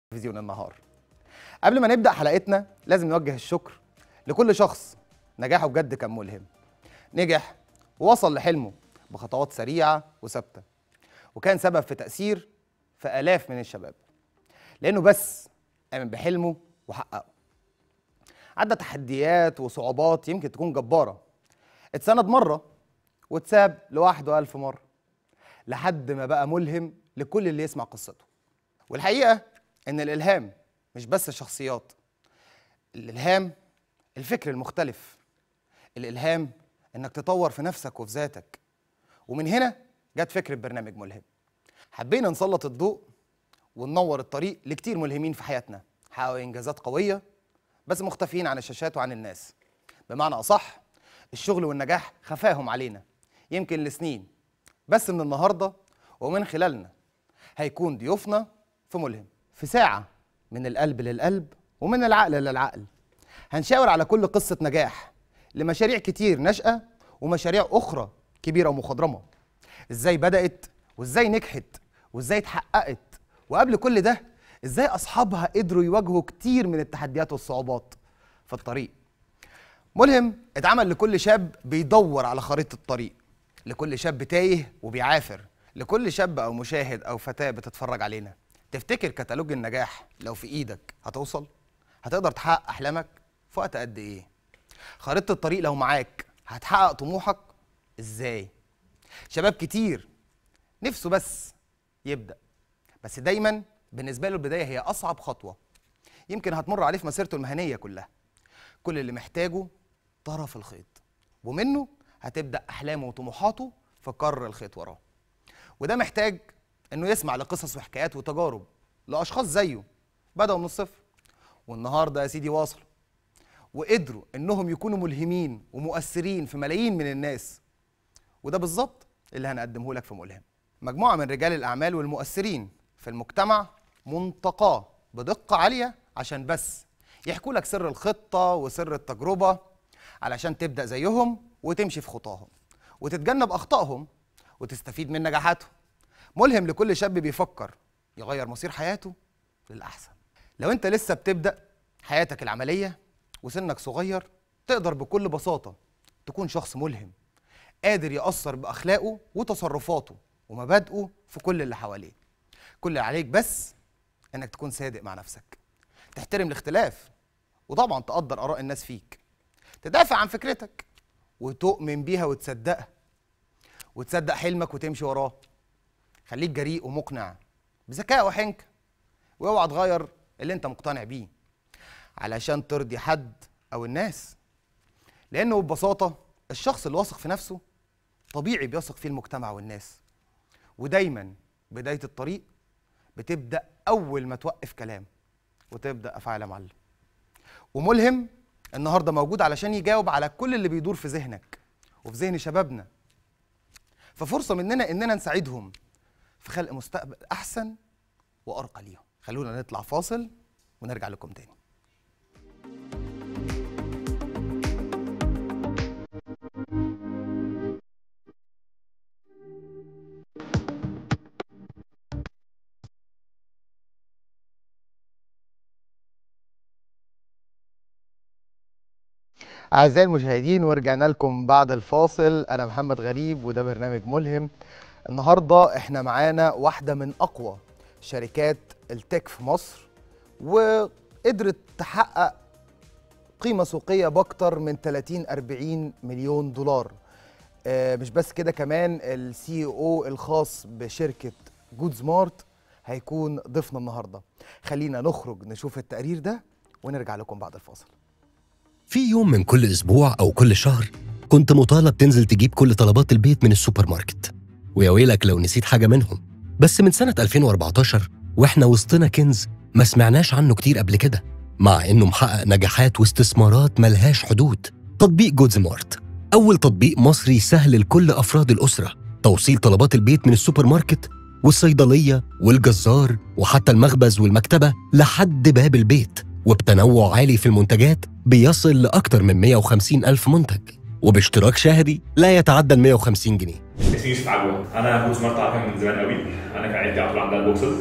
تلفزيون النهار قبل ما نبدا حلقتنا لازم نوجه الشكر لكل شخص نجاحه بجد كان ملهم نجح ووصل لحلمه بخطوات سريعه وثابته وكان سبب في تاثير في الاف من الشباب لانه بس امن بحلمه وحققه عدى تحديات وصعوبات يمكن تكون جباره اتسند مره واتساب لوحده ألف مره لحد ما بقى ملهم لكل اللي يسمع قصته والحقيقه ان الالهام مش بس الشخصيات الالهام الفكر المختلف الالهام انك تطور في نفسك وفي ذاتك ومن هنا جت فكره برنامج ملهم حبينا نسلط الضوء وننور الطريق لكتير ملهمين في حياتنا حققوا انجازات قويه بس مختفيين عن الشاشات وعن الناس بمعنى اصح الشغل والنجاح خفاهم علينا يمكن لسنين بس من النهارده ومن خلالنا هيكون ضيوفنا في ملهم في ساعة من القلب للقلب ومن العقل للعقل هنشاور على كل قصة نجاح لمشاريع كتير ناشئة ومشاريع أخرى كبيرة ومخضرمة إزاي بدأت وإزاي نجحت وإزاي اتحققت وقبل كل ده إزاي أصحابها قدروا يواجهوا كتير من التحديات والصعوبات في الطريق ملهم اتعمل لكل شاب بيدور على خريطة الطريق لكل شاب تايه وبيعافر لكل شاب أو مشاهد أو فتاة بتتفرج علينا تفتكر كتالوج النجاح لو في ايدك هتوصل هتقدر تحقق احلامك في وقت قد ايه خريطه الطريق لو معاك هتحقق طموحك ازاي شباب كتير نفسه بس يبدا بس دايما بالنسبه له البدايه هي اصعب خطوه يمكن هتمر عليه في مسيرته المهنيه كلها كل اللي محتاجه طرف الخيط ومنه هتبدا احلامه وطموحاته في كر الخيط وراه وده محتاج انه يسمع لقصص وحكايات وتجارب لاشخاص زيه بداوا من الصفر والنهارده يا سيدي واصلوا وقدروا انهم يكونوا ملهمين ومؤثرين في ملايين من الناس وده بالظبط اللي هنقدمه لك في ملهم مجموعه من رجال الاعمال والمؤثرين في المجتمع منتقاه بدقه عاليه عشان بس يحكوا لك سر الخطه وسر التجربه علشان تبدا زيهم وتمشي في خطاهم وتتجنب اخطائهم وتستفيد من نجاحاتهم ملهم لكل شاب بيفكر يغير مصير حياته للأحسن لو أنت لسه بتبدأ حياتك العملية وسنك صغير تقدر بكل بساطة تكون شخص ملهم قادر يأثر بأخلاقه وتصرفاته ومبادئه في كل اللي حواليه كل اللي عليك بس إنك تكون صادق مع نفسك تحترم الاختلاف وطبعا تقدر آراء الناس فيك تدافع عن فكرتك وتؤمن بيها وتصدقها وتصدق حلمك وتمشي وراه خليك جريء ومقنع بذكاء وحنكة واوعى تغير اللي انت مقتنع بيه علشان ترضي حد او الناس لانه ببساطة الشخص اللي واثق في نفسه طبيعي بيثق فيه المجتمع والناس ودايما بداية الطريق بتبدأ أول ما توقف كلام وتبدأ أفعال يا معلم وملهم النهاردة موجود علشان يجاوب على كل اللي بيدور في ذهنك وفي ذهن شبابنا ففرصة مننا إننا نساعدهم في خلق مستقبل احسن وارقى ليهم خلونا نطلع فاصل ونرجع لكم تاني أعزائي المشاهدين ورجعنا لكم بعد الفاصل أنا محمد غريب وده برنامج ملهم النهارده احنا معانا واحده من اقوى شركات التك في مصر وقدرت تحقق قيمه سوقيه باكتر من 30 40 مليون دولار آه مش بس كده كمان السي او الخاص بشركه جود سمارت هيكون ضيفنا النهارده خلينا نخرج نشوف التقرير ده ونرجع لكم بعد الفاصل في يوم من كل أسبوع أو كل شهر كنت مطالب تنزل تجيب كل طلبات البيت من السوبر ماركت ويا ويلك لو نسيت حاجة منهم بس من سنة 2014 وإحنا وسطنا كنز ما سمعناش عنه كتير قبل كده مع إنه محقق نجاحات واستثمارات ملهاش حدود تطبيق جود سمارت أول تطبيق مصري سهل لكل أفراد الأسرة توصيل طلبات البيت من السوبر ماركت والصيدلية والجزار وحتى المخبز والمكتبة لحد باب البيت وبتنوع عالي في المنتجات بيصل لأكثر من 150 ألف منتج وباشتراك شهري لا يتعدى ال 150 جنيه اسمي يوسف عجوة انا كنت سمارت عارفه من زمان قوي انا كان عندي على طول عندها البوكسز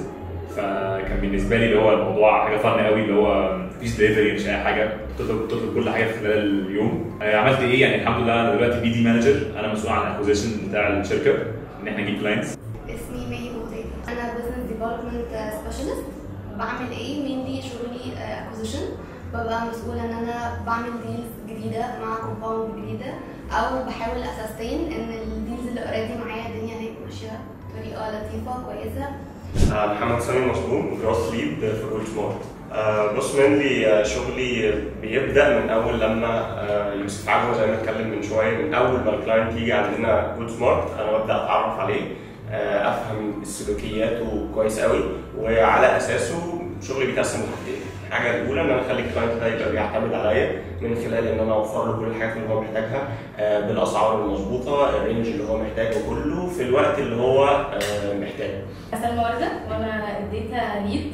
فكان بالنسبه لي اللي هو الموضوع حاجه فن قوي اللي هو مفيش دليفري مش اي حاجه بتطلب بتطلب كل حاجه في خلال اليوم آه، عملت ايه يعني الحمد لله انا دلوقتي بي دي مانجر انا مسؤول عن الاكوزيشن بتاع الشركه ان احنا نجيب كلاينتس اسمي مي بوتي انا بزنس ديفلوبمنت سبيشالست بعمل ايه مينلي شغلي اكوزيشن ببقى مسؤوله ان انا بعمل ديلز جديده مع كومباوند جديده او بحاول اسستين ان الديلز اللي اوريدي معايا الدنيا هناك ماشيه بطريقه لطيفه كويسه آه، محمد سامي مصدوم جروس ليد في جول سمارت آه، بص مينلي شغلي بيبدا من اول لما آه، يوسف عجوه زي ما اتكلم من شويه من اول ما الكلاينت يجي عندنا جول سمارت انا ببدا اتعرف عليه آه، افهم سلوكياته كويس قوي وعلى اساسه شغلي بيتقسم لحاجتين الحاجه الاولى ان انا اخلي الكلاينت ده يبقى بيعتمد عليا من خلال ان انا اوفر له كل الحاجات اللي هو محتاجها آه، بالاسعار المظبوطه الرينج اللي هو محتاجه كله في الوقت اللي هو آه، محتاجه سلمى وردة وانا الداتا ليد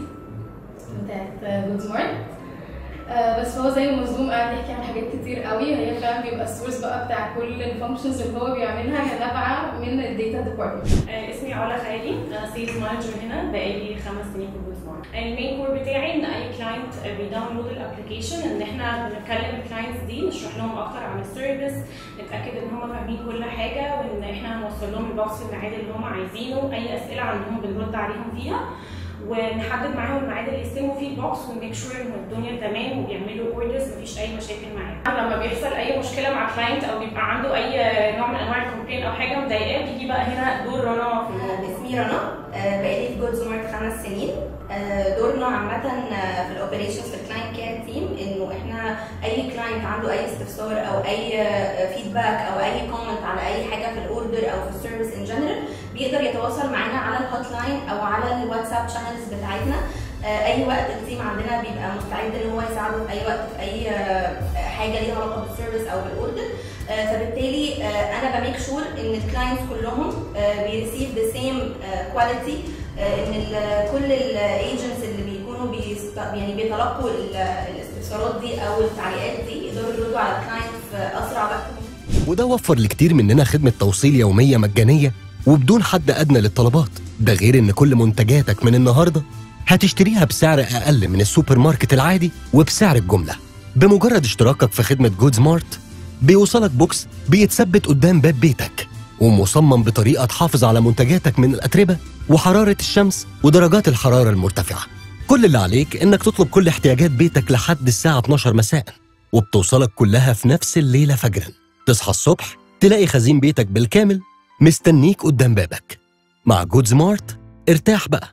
بتاعت جود سمارت آه بس هو زي ما مظلوم قاعد يحكي عن حاجات كتير قوي هي فعلا بيبقى السورس بقى بتاع كل الفانكشنز اللي هو بيعملها هي نابعه من الداتا ديبارتمنت آه، اسمي علا خيالي انا سيلز مانجر هنا بقالي خمس سنين في جوز مارت المين كور بتاعي ان اي كلاينت بيداونلود الابلكيشن ان احنا بنتكلم الكلاينتس دي نشرح لهم اكتر عن السيرفيس نتاكد ان هم فاهمين كل حاجه وان احنا هنوصل لهم البوكس في الميعاد اللي هم عايزينه اي اسئله عندهم بنرد عليهم فيها ونحدد معاهم الميعاد اللي يستلموا فيه البوكس ونميك شور ان الدنيا تمام وبيعملوا اوردرز مفيش اي مشاكل معاهم لما بيحصل اي مشكله مع كلاينت او بيبقى عنده اي نوع من انواع الكومبلين او حاجه مضايقاه بيجي بقى هنا دور رنا في الموضوع اسمي رنا آه، بقالي في جود سمارت خمس سنين آه، دورنا عامة آه، في الاوبريشنز في الكلاينت كير تيم انه احنا اي كلاينت عنده اي استفسار او اي فيدباك او اي كومنت على اي حاجة في الاوردر او في السيرفيس ان جنرال بيقدر يتواصل معانا على الهوت لاين او على الواتساب شانلز بتاعتنا آه، اي وقت التيم عندنا بيبقى مستعد ان هو يساعده في اي وقت في اي آه، حاجه ليها علاقه بالسيرفيس او بالاوردر آه، فبالتالي آه، انا بميك شور ان الكلاينتس كلهم بيريسيف ذا سيم كواليتي ان ال- كل الايجنتس اللي بيكونوا بيست يعني بيتلقوا ال- الاستفسارات دي او التعليقات دي يقدروا يردوا على الكلاينت في اسرع وقت ممكن وده وفر لكتير مننا خدمة توصيل يومية مجانية وبدون حد أدنى للطلبات ده غير إن كل منتجاتك من النهاردة هتشتريها بسعر أقل من السوبر ماركت العادي وبسعر الجملة بمجرد اشتراكك في خدمة جود سمارت بيوصلك بوكس بيتثبت قدام باب بيتك ومصمم بطريقة تحافظ على منتجاتك من الأتربة وحرارة الشمس ودرجات الحرارة المرتفعة كل اللي عليك إنك تطلب كل احتياجات بيتك لحد الساعة 12 مساء وبتوصلك كلها في نفس الليلة فجراً تصحى الصبح تلاقي خزين بيتك بالكامل مستنيك قدام بابك مع جود سمارت ارتاح بقى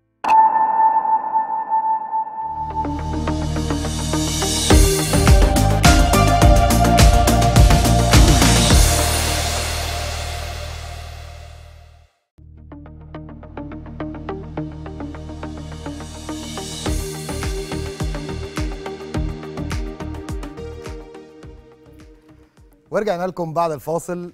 ورجعنا لكم بعد الفاصل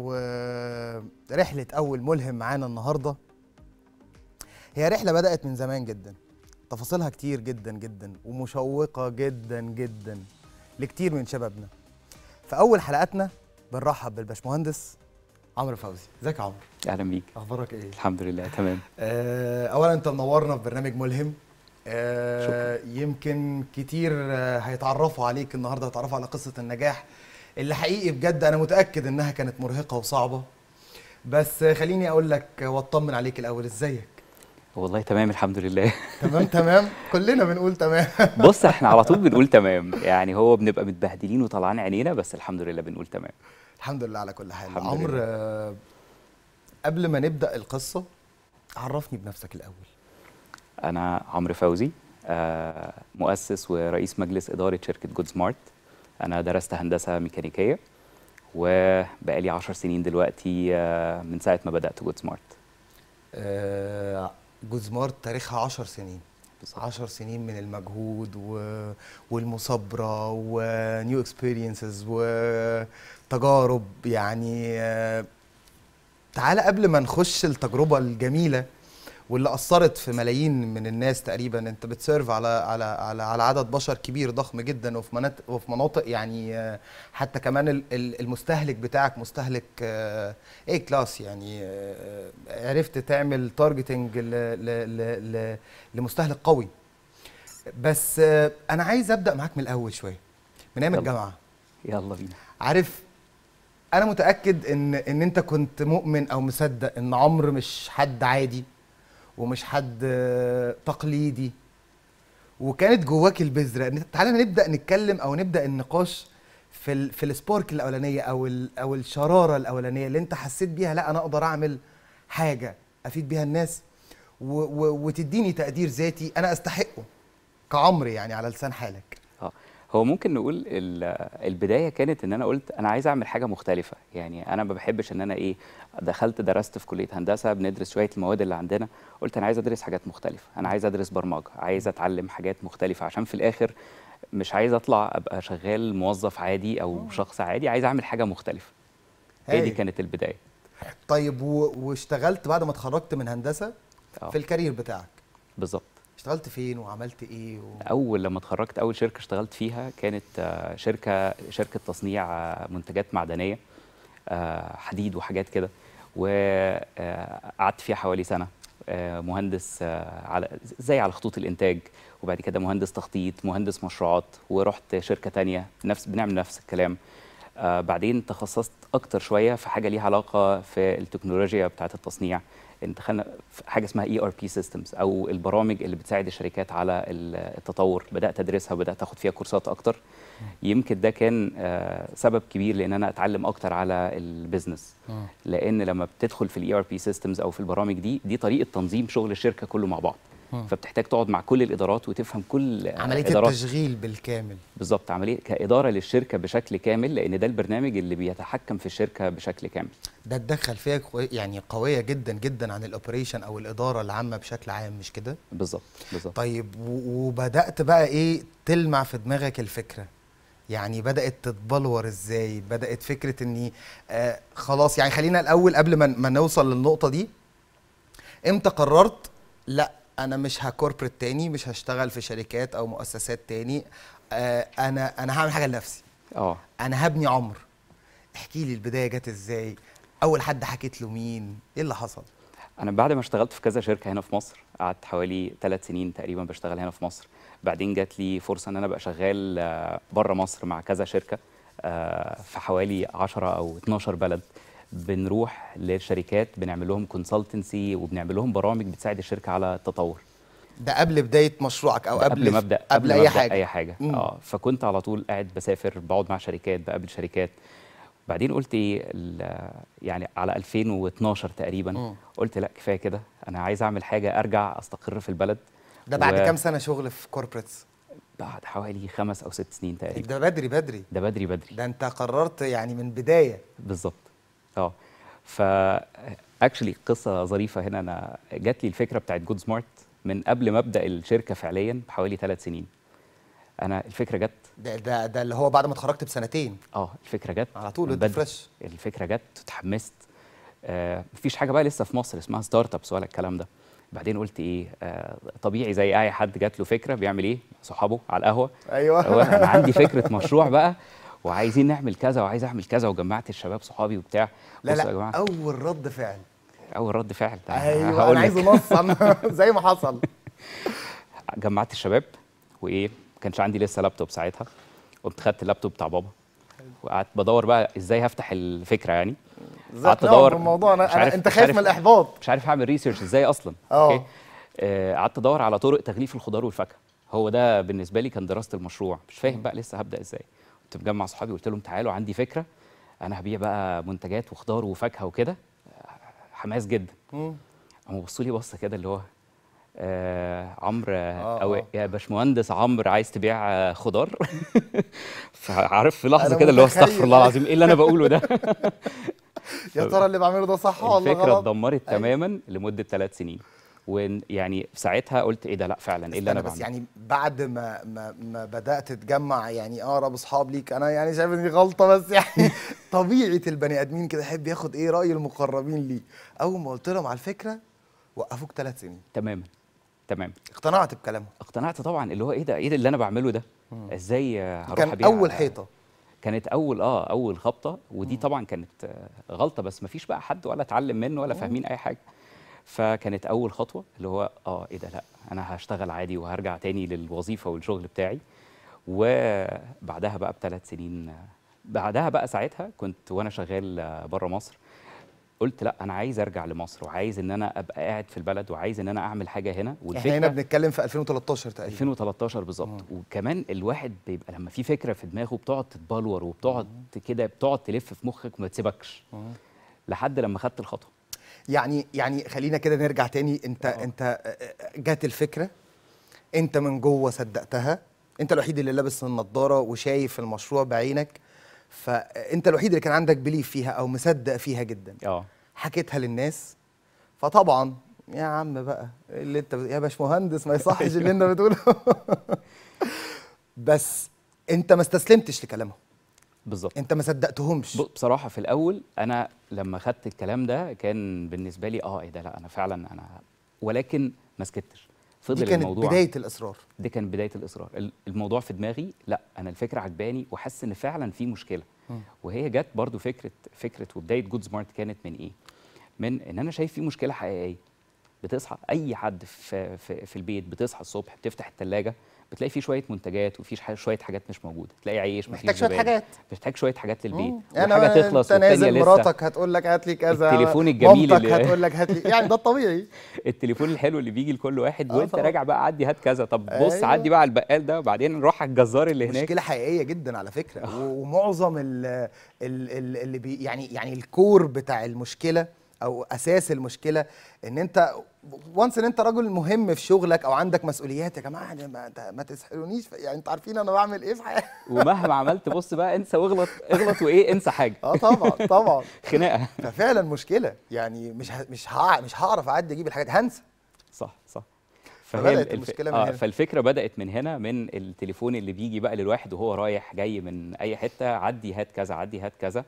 ورحلة أول ملهم معانا النهاردة هي رحلة بدأت من زمان جدا تفاصيلها كتير جدا جدا ومشوقة جدا جدا لكتير من شبابنا في أول حلقاتنا بنرحب بالباشمهندس عمرو فوزي ازيك يا عمرو اهلا بيك اخبارك ايه الحمد لله تمام آه، اولا انت منورنا في برنامج ملهم آه، يمكن كتير آه، هيتعرفوا عليك النهارده هيتعرفوا على قصه النجاح اللي حقيقي بجد انا متاكد انها كانت مرهقه وصعبه بس آه، خليني اقول لك آه، واطمن عليك الاول ازيك والله تمام الحمد لله تمام تمام كلنا بنقول تمام بص احنا على طول بنقول تمام يعني هو بنبقى متبهدلين وطلعان عينينا بس الحمد لله بنقول تمام الحمد لله على كل حال الحمد عمرو لله. آه، قبل ما نبدا القصه عرفني بنفسك الاول انا عمرو فوزي آه، مؤسس ورئيس مجلس اداره شركه جود سمارت انا درست هندسه ميكانيكيه وبقالي 10 سنين دلوقتي آه، من ساعه ما بدات جود سمارت آه، جود سمارت تاريخها 10 سنين بالظبط. 10 سنين من المجهود و... والمثابرة ونيو اكسبيرينسز وتجارب يعني آه، تعالى قبل ما نخش التجربة الجميلة واللي اثرت في ملايين من الناس تقريبا انت بتسيرف على على على على عدد بشر كبير ضخم جدا وفي مناطق وفي مناطق يعني آه، حتى كمان ال- ال- المستهلك بتاعك مستهلك اي كلاس يعني آه، عرفت تعمل تارجتنج لمستهلك قوي بس آه، انا عايز ابدا معاك من الاول شويه من ايام يلا. الجامعه يلا بينا عارف انا متاكد ان ان انت كنت مؤمن او مصدق ان عمرو مش حد عادي ومش حد آه، تقليدي وكانت جواك البذره تعالى نبدا نتكلم او نبدا النقاش في ال في السبارك الاولانيه او ال او الشراره الاولانيه اللي انت حسيت بيها لا انا اقدر اعمل حاجه افيد بيها الناس و و وتديني تقدير ذاتي انا استحقه كعمرو يعني على لسان حالك اه هو ممكن نقول ال- البدايه كانت ان انا قلت انا عايز اعمل حاجه مختلفه يعني انا ما بحبش ان انا ايه دخلت درست في كليه هندسه بندرس شويه المواد اللي عندنا قلت انا عايز ادرس حاجات مختلفه انا عايز ادرس برمجه عايز اتعلم حاجات مختلفه عشان في الاخر مش عايز اطلع ابقى شغال موظف عادي او شخص عادي عايز اعمل حاجه مختلفه هي دي هايل. كانت البدايه طيب و... واشتغلت بعد ما اتخرجت من هندسه اه في الكارير بتاعك بالظبط اشتغلت فين وعملت ايه و... اول لما اتخرجت اول شركه اشتغلت فيها كانت آه، شركه شركه تصنيع آه، منتجات معدنيه آه، حديد وحاجات كده وقعدت فيها حوالي سنه آه، مهندس آه، على زي على خطوط الانتاج وبعد كده مهندس تخطيط مهندس مشروعات ورحت شركه تانية نفس بنعمل نفس الكلام آه، بعدين تخصصت اكتر شويه في حاجه ليها علاقه في التكنولوجيا بتاعه التصنيع ان دخلنا في حاجه اسمها اي ار بي سيستمز او البرامج اللي بتساعد الشركات على ال- التطور بدات ادرسها وبدات اخد فيها كورسات اكتر يمكن ده كان آه، سبب كبير لان انا اتعلم اكتر على البيزنس مم. لان لما بتدخل في الاي ار بي سيستمز او في البرامج دي دي طريقه تنظيم شغل الشركه كله مع بعض مم. فبتحتاج تقعد مع كل الادارات وتفهم كل آه، عمليه إدارات التشغيل بالكامل بالظبط عمليه كاداره للشركه بشكل كامل لان ده البرنامج اللي بيتحكم في الشركه بشكل كامل ده اتدخل فيها قوي- يعني قويه جدا جدا عن الاوبريشن او الاداره العامه بشكل عام مش كده بالظبط بالظبط طيب و- وبدات بقى ايه تلمع في دماغك الفكره يعني بدات تتبلور ازاي بدات فكره اني آه خلاص يعني خلينا الاول قبل ما ما نوصل للنقطه دي امتى قررت لا انا مش هكوربريت تاني مش هشتغل في شركات او مؤسسات تاني آه انا انا هعمل حاجه لنفسي اه انا هبني عمر احكي لي البدايه جت ازاي اول حد حكيت له مين ايه اللي حصل انا بعد ما اشتغلت في كذا شركه هنا في مصر قعدت حوالي ثلاث سنين تقريبا بشتغل هنا في مصر بعدين جات لي فرصه ان انا ابقى شغال بره مصر مع كذا شركه آه، في حوالي 10 او 12 بلد بنروح للشركات بنعمل لهم كونسلتنسي وبنعمل لهم برامج بتساعد الشركه على التطور ده قبل بدايه مشروعك او ده قبل قبل ما ابدا قبل ما اي أبدأ حاجه اي حاجه مم. اه فكنت على طول قاعد بسافر بقعد مع شركات بقابل شركات بعدين قلت ايه ال- يعني على 2012 تقريبا مم. قلت لا كفايه كده انا عايز اعمل حاجه ارجع استقر في البلد ده بعد و- كام سنه شغل في كوربريتس بعد حوالي خمس او ست سنين تقريبا ده بدري بدري ده بدري بدري ده انت قررت يعني من بدايه بالظبط اه ف اكشلي قصه ظريفه هنا انا جات لي الفكره بتاعت جود سمارت من قبل ما ابدا الشركه فعليا بحوالي ثلاث سنين انا الفكره جت ده ده ده اللي هو بعد ما اتخرجت بسنتين اه الفكره جت على طول من انت بدري. فريش الفكره جت اتحمست آه مفيش حاجه بقى لسه في مصر اسمها ستارت ابس ولا الكلام ده بعدين قلت ايه آه طبيعي زي اي حد جات له فكره بيعمل ايه صحابه على القهوه هو ايوه انا عندي فكره مشروع بقى وعايزين نعمل كذا وعايز اعمل كذا وجمعت الشباب صحابي وبتاع لا بصوا يا لا جماعه اول رد فعل اول رد فعل ده ايوه هقول انا عايز لك. نص أنا زي ما حصل جمعت الشباب وايه ما كانش عندي لسه لابتوب ساعتها قمت خدت اللابتوب بتاع بابا وقعدت بدور بقى ازاي هفتح الفكره يعني ازاي قعدت أقنعهم أدور، بالموضوع انا, مش أنا عارف- انت مش خايف عارف- من الاحباط مش عارف اعمل ريسيرش ازاي اصلا اه. أوكي؟ آه، قعدت ادور على طرق تغليف الخضار والفاكهه هو ده بالنسبه لي كان دراسه المشروع مش فاهم بقى لسه هبدا ازاي كنت مجمع صحابي قلت لهم تعالوا عندي فكره انا هبيع بقى منتجات وخضار وفاكهه وكده آه، حماس جدا مم. هم بصوا لي بصه كده اللي هو آه عمرو آه، او آه. يا باشمهندس عمرو عايز تبيع آه، خضار فعارف في لحظه أنا كده اللي هو متخيل. استغفر الله العظيم ايه اللي انا بقوله ده يا ترى اللي بعمله ده صح ولا الفكره غلط اتدمرت تماما لمده ثلاث سنين ويعني في ساعتها قلت ايه ده لا فعلا ايه اللي انا استنى بس بعمله يعني بعد ما ما ما بدات تجمع يعني اقرب اصحاب ليك انا يعني شايف ان دي غلطه بس يعني طبيعه البني ادمين كده يحب ياخد ايه راي المقربين ليه اول ما قلت لهم على الفكره وقفوك ثلاث سنين تماما تمام اقتنعت بكلامهم اقتنعت طبعا اللي هو ايه ده ايه ده اللي انا بعمله ده ازاي آه، هروح كان ابيع اول حيطه كانت اول اه اول خبطه ودي طبعا كانت آه، غلطه بس ما فيش بقى حد ولا اتعلم منه ولا فاهمين اي حاجه فكانت اول خطوه اللي هو اه ايه ده لا انا هشتغل عادي وهرجع تاني للوظيفه والشغل بتاعي وبعدها بقى بثلاث سنين آه، بعدها بقى ساعتها كنت وانا شغال بره مصر قلت لا انا عايز ارجع لمصر وعايز ان انا ابقى قاعد في البلد وعايز ان انا اعمل حاجه هنا احنا هنا بنتكلم في 2013 تقريبا 2013 بالظبط وكمان الواحد بيبقى لما في فكره في دماغه بتقعد تتبلور وبتقعد كده بتقعد تلف في مخك وما تسيبكش لحد لما خدت الخطوه يعني يعني خلينا كده نرجع تاني انت انت جات الفكره انت من جوه صدقتها انت الوحيد اللي لابس النضاره وشايف المشروع بعينك فانت الوحيد اللي كان عندك بليف فيها او مصدق فيها جدا اه حكيتها للناس فطبعا يا عم بقى اللي انت بت- يا باشمهندس ما يصحش اللي انت بتقوله بس انت ما استسلمتش لكلامهم بالظبط انت ما صدقتهمش ب- بصراحه في الاول انا لما خدت الكلام ده كان بالنسبه لي اه ايه ده لا انا فعلا انا ولكن ما سكتش فضل دي كانت الموضوع بدايه الاصرار دي كان بدايه الاصرار ال- الموضوع في دماغي لا انا الفكره عجباني وحاسس ان فعلا في مشكله وهي جت برضو فكره فكره وبدايه جود سمارت كانت من ايه من ان انا شايف في مشكله حقيقيه بتصحى اي حد في في, في البيت بتصحى الصبح بتفتح الثلاجه بتلاقي فيه شويه منتجات وفي ح- شويه حاجات مش موجوده تلاقي عيش مفيش محتاج شويه زبادي. حاجات محتاج شويه حاجات للبيت انا وحاجه تخلص انت والتانيه نازل لسه مراتك هتقول لك هات لي كذا التليفون الجميل مامتك اللي- هتقول لك هات لي يعني ده الطبيعي التليفون الحلو اللي بيجي لكل واحد آه وانت طبعا. راجع بقى عدي هات كذا طب بص أيوة. عدي بقى على البقال ده وبعدين نروح على الجزار اللي هناك مشكله حقيقيه جدا على فكره و- ومعظم ال ال ال اللي بي يعني يعني الكور بتاع المشكله او اساس المشكله ان انت وانس ان انت راجل مهم في شغلك او عندك مسؤوليات يا جماعه يعني ما, ده- ما تسحلونيش في- يعني انتوا عارفين انا بعمل ايه في حياتي ومهما عملت بص بقى انسى واغلط اغلط وايه انسى حاجه اه طبعا طبعا خناقه ففعلا مشكله يعني مش ه- مش ه- مش هعرف اعدي اجيب الحاجات هنسى صح صح فبدأت الف- المشكلة من آه هنا. فالفكره بدات من هنا من التليفون اللي بيجي بقى للواحد وهو رايح جاي من اي حته عدي هات كذا عدي هات كذا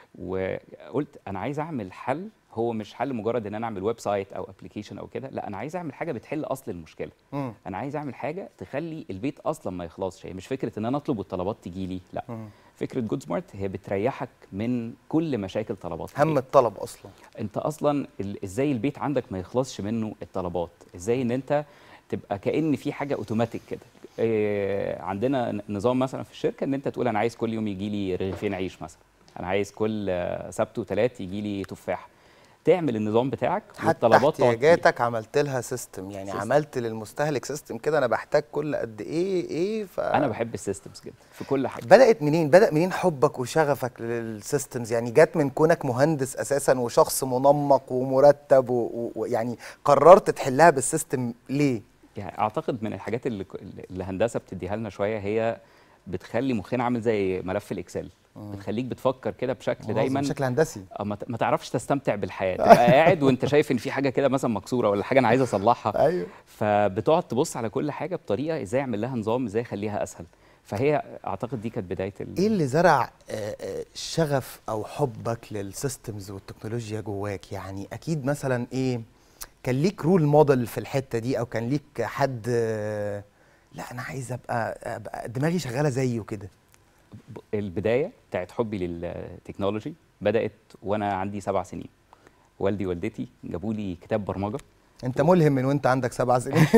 وقلت انا عايز اعمل حل هو مش حل مجرد ان انا اعمل ويب سايت او ابلكيشن او كده لا انا عايز اعمل حاجه بتحل اصل المشكله مم. انا عايز اعمل حاجه تخلي البيت اصلا ما يخلصش هي مش فكره ان انا اطلب والطلبات تجي لي لا فكره جود سمارت هي بتريحك من كل مشاكل طلبات هم البيت. الطلب اصلا انت اصلا ال- ازاي البيت عندك ما يخلصش منه الطلبات ازاي ان انت تبقى كان في حاجه اوتوماتيك كده إيه عندنا ن- نظام مثلا في الشركه ان انت تقول انا عايز كل يوم يجي لي رغيفين عيش مثلا انا عايز كل آه، سبت وثلاث يجي لي تفاح تعمل النظام بتاعك حتى والطلبات تقعد تجيلك. احتياجاتك عملت لها سيستم يعني سيستم. عملت للمستهلك سيستم كده انا بحتاج كل قد ايه ايه ف انا بحب السيستمز جدا في كل حاجه بدات منين بدا منين حبك وشغفك للسيستمز يعني جت من كونك مهندس اساسا وشخص منمق ومرتب ويعني و... و- يعني قررت تحلها بالسيستم ليه يعني اعتقد من الحاجات اللي اللي الهندسه بتديها لنا شويه هي بتخلي مخنا عامل زي ملف الاكسل بتخليك بتفكر كده بشكل دايما بشكل هندسي اه ما ت- ما تعرفش تستمتع بالحياه تبقى قاعد وانت شايف ان في حاجه كده مثلا مكسوره ولا حاجه انا عايز اصلحها ايوه فبتقعد تبص على كل حاجه بطريقه ازاي اعمل لها نظام ازاي اخليها اسهل فهي اعتقد دي كانت بدايه ال... ايه اللي زرع آه، آه، شغف او حبك للسيستمز والتكنولوجيا جواك يعني اكيد مثلا ايه كان ليك رول موديل في الحته دي او كان ليك حد آه، لا انا عايز ابقى, أبقى دماغي شغاله زيه كده ب- البدايه بتاعت حبي للتكنولوجي بدات وانا عندي سبع سنين والدي ووالدتي جابوا لي كتاب برمجه انت ملهم من وانت عندك سبع سنين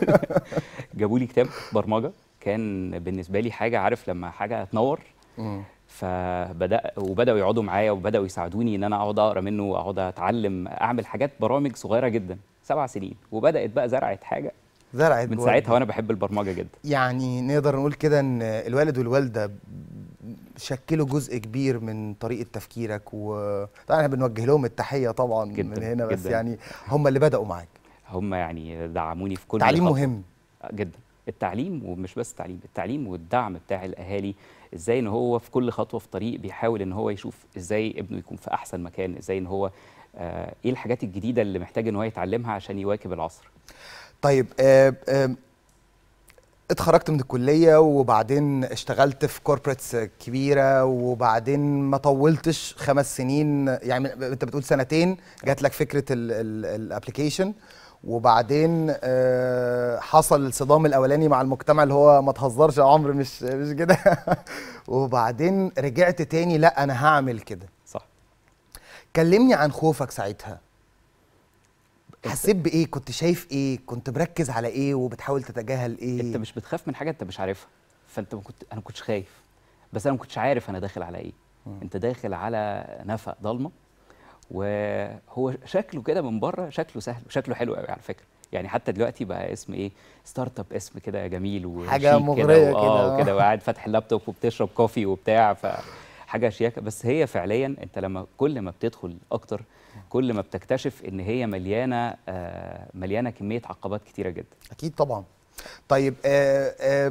جابوا لي كتاب برمجه كان بالنسبه لي حاجه عارف لما حاجه تنور مم. فبدا وبداوا يقعدوا معايا وبداوا يساعدوني ان انا اقعد اقرا منه واقعد اتعلم اعمل حاجات برامج صغيره جدا سبع سنين وبدات بقى زرعت حاجه زرعت من جواك. ساعتها وانا بحب البرمجه جدا يعني نقدر نقول كده ان الوالد والوالده شكلوا جزء كبير من طريقه تفكيرك وطبعا احنا بنوجه لهم التحيه طبعا جداً، من هنا بس جداً. يعني هم اللي بداوا معاك هم يعني دعموني في كل تعليم خطوة. مهم جدا التعليم ومش بس التعليم التعليم والدعم بتاع الاهالي ازاي ان هو في كل خطوه في طريق بيحاول ان هو يشوف ازاي ابنه يكون في احسن مكان ازاي ان هو آه ايه الحاجات الجديده اللي محتاج ان هو يتعلمها عشان يواكب العصر طيب آه آه اتخرجت من الكليه وبعدين اشتغلت في كوربريتس كبيره وبعدين ما طولتش خمس سنين يعني انت بتقول سنتين جات لك فكره الابلكيشن وبعدين آه، حصل الصدام الاولاني مع المجتمع اللي هو ما تهزرش يا عمرو مش مش كده وبعدين رجعت تاني لا انا هعمل كده صح كلمني عن خوفك ساعتها حسيت بايه كنت شايف ايه كنت مركز على ايه وبتحاول تتجاهل ايه انت مش بتخاف من حاجه انت مش عارفها فانت ما كنت انا ما كنتش خايف بس انا ما كنتش عارف انا داخل على ايه انت داخل على نفق ضلمه وهو شكله كده من بره شكله سهل وشكله حلو قوي على فكره يعني حتى دلوقتي بقى اسم ايه ستارت اب اسم كده جميل وشيك حاجة مغرية كده، اه آه. وكده وقاعد فاتح اللابتوب وبتشرب كوفي وبتاع فحاجه شياكه بس هي فعليا انت لما كل ما بتدخل اكتر كل ما بتكتشف ان هي مليانه آه مليانه كميه عقبات كتيره جدا اكيد طبعا طيب آه آه